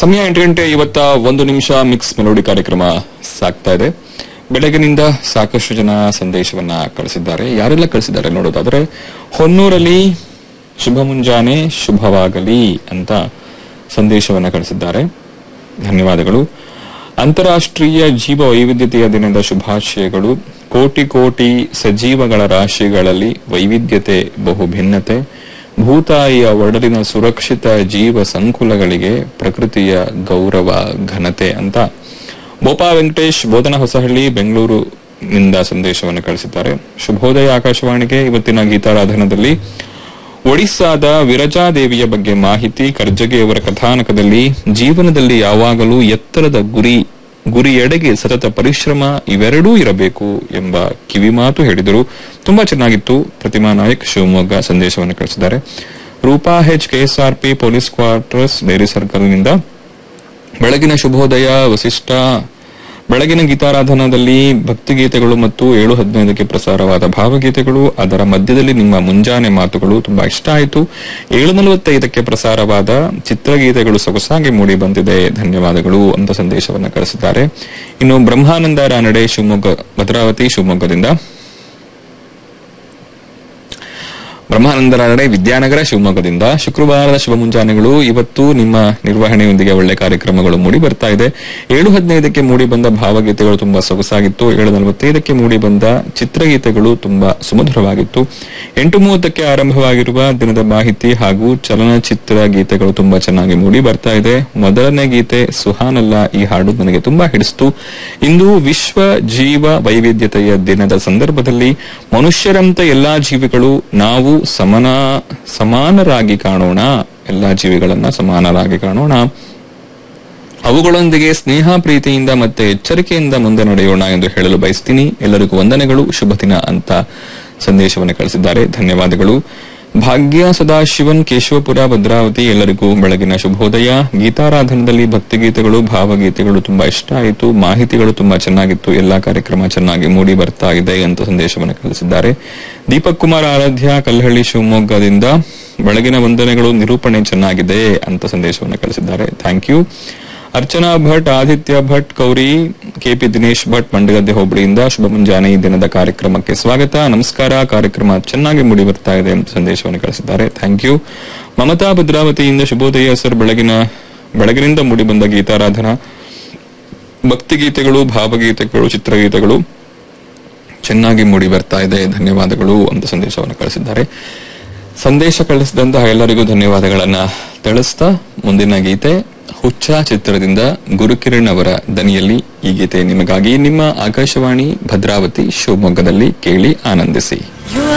ಸಮಯ ಎಂಟು ಗಂಟೆ ಇವತ್ತ ಒಂದು ನಿಮಿಷ ಮಿಕ್ಸ್ ಮೆಲೋಡಿ ಕಾರ್ಯಕ್ರಮ ಸಾಗ್ತಾ ಇದೆ ಬೆಳಗಿನಿಂದ ಸಾಕಷ್ಟು ಜನ ಸಂದೇಶವನ್ನ ಕಳಿಸಿದ್ದಾರೆ ಯಾರೆಲ್ಲ ಕಳಿಸಿದ್ದಾರೆ ನೋಡೋದಾದ್ರೆ ಹೊನ್ನೂರಲ್ಲಿ ಶುಭ ಮುಂಜಾನೆ ಶುಭವಾಗಲಿ ಅಂತ ಸಂದೇಶವನ್ನ ಕಳಿಸಿದ್ದಾರೆ ಧನ್ಯವಾದಗಳು ಅಂತಾರಾಷ್ಟ್ರೀಯ ಜೀವ ವೈವಿಧ್ಯತೆಯ ದಿನದ ಶುಭಾಶಯಗಳು ಕೋಟಿ ಕೋಟಿ ಸಜೀವಗಳ ರಾಶಿಗಳಲ್ಲಿ ವೈವಿಧ್ಯತೆ ಬಹು ಭಿನ್ನತೆ ಭೂತಾಯಿಯ ಒಡಲಿನ ಸುರಕ್ಷಿತ ಜೀವ ಸಂಕುಲಗಳಿಗೆ ಪ್ರಕೃತಿಯ ಗೌರವ ಘನತೆ ಅಂತ ಬೋಪಾ ವೆಂಕಟೇಶ್ ಬೋಧನ ಹೊಸಹಳ್ಳಿ ಬೆಂಗಳೂರು ನಿಂದ ಸಂದೇಶವನ್ನು ಕಳಿಸಿದ್ದಾರೆ ಶುಭೋದಯ ಆಕಾಶವಾಣಿಗೆ ಇವತ್ತಿನ ಗೀತಾರಾಧನದಲ್ಲಿ ಒಡಿಸ್ಸಾದ ವಿರಜಾದೇವಿಯ ಬಗ್ಗೆ ಮಾಹಿತಿ ಕರ್ಜಗಿಯವರ ಕಥಾನಕದಲ್ಲಿ ಜೀವನದಲ್ಲಿ ಯಾವಾಗಲೂ ಎತ್ತರದ ಗುರಿ ಗುರಿಯೆಡೆಗೆ ಸತತ ಪರಿಶ್ರಮ ಇವೆರಡೂ ಇರಬೇಕು ಎಂಬ ಕಿವಿಮಾತು ಹೇಳಿದರು ತುಂಬಾ ಚೆನ್ನಾಗಿತ್ತು ಪ್ರತಿಮಾ ನಾಯಕ್ ಶಿವಮೊಗ್ಗ ಸಂದೇಶವನ್ನು ಕಳಿಸಿದ್ದಾರೆ Roopa H KSRP police quarters dairy ಸರ್ಕಲ್ನಿಂದ ಬೆಳಗಿನ ಶುಭೋದಯ ವಸಿಷ್ಠ ಬೆಳಗಿನ ಗೀತಾರಾಧನದಲ್ಲಿ ಭಕ್ತಿಗೀತೆಗಳು ಮತ್ತು ಏಳು ಹದಿನೈದಕ್ಕೆ ಪ್ರಸಾರವಾದ ಭಾವಗೀತೆಗಳು ಅದರ ಮಧ್ಯದಲ್ಲಿ ನಿಮ್ಮ ಮುಂಜಾನೆ ಮಾತುಗಳು ತುಂಬಾ ಇಷ್ಟ ಆಯಿತು ಏಳು ನಲವತ್ತೈದಕ್ಕೆ ಪ್ರಸಾರವಾದ ಚಿತ್ರಗೀತೆಗಳು ಸೊಗಸಾಗಿ ಮೂಡಿ ಬಂದಿದೆ ಧನ್ಯವಾದಗಳು ಅಂತ ಸಂದೇಶವನ್ನು ಕಳಿಸಿದ್ದಾರೆ ಇನ್ನು ಬ್ರಹ್ಮಾನಂದ ರಾನಡೆ ಶಿವಮೊಗ್ಗ ಭದ್ರಾವತಿ ಶಿವಮೊಗ್ಗದಿಂದ ಬ್ರಹ್ಮಾನಂದರಾನಡೆ ವಿದ್ಯಾನಗರ ಶಿವಮೊಗ್ಗದಿಂದ ಶುಕ್ರವಾರದ ಶುಭ ಮುಂಜಾನೆಗಳು ಇವತ್ತು ನಿಮ್ಮ ನಿರ್ವಹಣೆಯೊಂದಿಗೆ ಒಳ್ಳೆ ಕಾರ್ಯಕ್ರಮಗಳು ಮೂಡಿ ಬರ್ತಾ ಇದೆ ಏಳು ಹದಿನೈದಕ್ಕೆ ಮೂಡಿ ಬಂದ ಭಾವಗೀತೆಗಳು ತುಂಬಾ ಸೊಗಸಾಗಿತ್ತು ಏಳು ನಲವತ್ತೈದಕ್ಕೆ ಮೂಡಿ ಬಂದ ಚಿತ್ರಗೀತೆಗಳು ತುಂಬಾ ಸುಮಧುರವಾಗಿತ್ತು ಎಂಟು ಮೂವತ್ತಕ್ಕೆ ಆರಂಭವಾಗಿರುವ ದಿನದ ಮಾಹಿತಿ ಹಾಗೂ ಚಲನಚಿತ್ರ ಗೀತೆಗಳು ತುಂಬಾ ಚೆನ್ನಾಗಿ ಮೂಡಿ ಬರ್ತಾ ಇದೆ ಮೊದಲನೇ ಗೀತೆ ಸುಹಾನಲ್ಲ ಈ ಹಾಡು ನನಗೆ ತುಂಬಾ ಹಿಡಿಸ್ತು ಇಂದು ವಿಶ್ವ ಜೀವ ವೈವಿಧ್ಯತೆಯ ದಿನದ ಸಂದರ್ಭದಲ್ಲಿ ಮನುಷ್ಯರಂತೆ ಎಲ್ಲಾ ಜೀವಿಗಳು ನಾವು ಸಮನ ಸಮಾನರಾಗಿ ಕಾಣೋಣ ಎಲ್ಲಾ ಜೀವಿಗಳನ್ನ ಸಮಾನರಾಗಿ ಕಾಣೋಣ ಅವುಗಳೊಂದಿಗೆ ಸ್ನೇಹ ಪ್ರೀತಿಯಿಂದ ಮತ್ತೆ ಎಚ್ಚರಿಕೆಯಿಂದ ಮುಂದೆ ನಡೆಯೋಣ ಎಂದು ಹೇಳಲು ಬಯಸ್ತೀನಿ ಎಲ್ಲರಿಗೂ ವಂದನೆಗಳು ಶುಭ ದಿನ ಅಂತ ಸಂದೇಶವನ್ನು ಕಳಿಸಿದ್ದಾರೆ ಧನ್ಯವಾದಗಳು ಭಾಗ್ಯ ಸದಾಶಿವನ್ ಕೇಶವಪುರ ಭದ್ರಾವತಿ ಎಲ್ಲರಿಗೂ ಬೆಳಗಿನ ಶುಭೋದಯ ಗೀತಾರಾಧನದಲ್ಲಿ ಭಕ್ತಿಗೀತೆಗಳು ಭಾವಗೀತೆಗಳು ತುಂಬಾ ಇಷ್ಟ ಆಯಿತು ಮಾಹಿತಿಗಳು ತುಂಬಾ ಚೆನ್ನಾಗಿತ್ತು ಎಲ್ಲಾ ಕಾರ್ಯಕ್ರಮ ಚೆನ್ನಾಗಿ ಮೂಡಿ ಬರ್ತಾ ಇದೆ ಅಂತ ಸಂದೇಶವನ್ನು ಕಳಿಸಿದ್ದಾರೆ ದೀಪಕ್ ಕುಮಾರ್ ಆರಾಧ್ಯ ಕಲ್ಲಹಳ್ಳಿ ಶಿವಮೊಗ್ಗದಿಂದ ಬೆಳಗಿನ ವಂದನೆಗಳು ನಿರೂಪಣೆ ಚೆನ್ನಾಗಿದೆ ಅಂತ ಸಂದೇಶವನ್ನು ಕಳಿಸಿದ್ದಾರೆ ಥ್ಯಾಂಕ್ ಯು ಅರ್ಚನಾ ಭಟ್ ಆದಿತ್ಯ ಭಟ್ ಕೌರಿ ಕೆಪಿ ದಿನೇಶ್ ಭಟ್ ಮಂಡಗದ್ದೆ ಹೋಬಳಿಯಿಂದ ಶುಭ ಮುಂಜಾನೆ ಈ ದಿನದ ಕಾರ್ಯಕ್ರಮಕ್ಕೆ ಸ್ವಾಗತ ನಮಸ್ಕಾರ ಕಾರ್ಯಕ್ರಮ ಚೆನ್ನಾಗಿ ಮೂಡಿ ಬರ್ತಾ ಇದೆ ಅಂತ ಸಂದೇಶವನ್ನು ಕಳಿಸಿದ್ದಾರೆ ಥ್ಯಾಂಕ್ ಯು ಮಮತಾ ಭದ್ರಾವತಿಯಿಂದ ಶುಭೋದಯ ಸರ್ ಬೆಳಗಿನ ಬೆಳಗಿನಿಂದ ಮೂಡಿ ಬಂದ ಗೀತಾರಾಧನಾ ಭಕ್ತಿಗೀತೆಗಳು ಭಾವಗೀತೆಗಳು ಚಿತ್ರಗೀತೆಗಳು ಚೆನ್ನಾಗಿ ಮೂಡಿ ಬರ್ತಾ ಇದೆ ಧನ್ಯವಾದಗಳು ಅಂತ ಸಂದೇಶವನ್ನು ಕಳಿಸಿದ್ದಾರೆ ಸಂದೇಶ ಕಳಿಸಿದಂತಹ ಎಲ್ಲರಿಗೂ ಧನ್ಯವಾದಗಳನ್ನ ತಿಳಿಸ್ತಾ ಮುಂದಿನ ಗೀತೆ ಹುಚ್ಚ ಚಿತ್ರದಿಂದ ಗುರುಕಿರಣ್ ಅವರ ದನಿಯಲ್ಲಿ ಈ ಗೀತೆ ನಿಮಗಾಗಿ ನಿಮ್ಮ ಆಕಾಶವಾಣಿ ಭದ್ರಾವತಿ ಶಿವಮೊಗ್ಗದಲ್ಲಿ ಕೇಳಿ ಆನಂದಿಸಿ You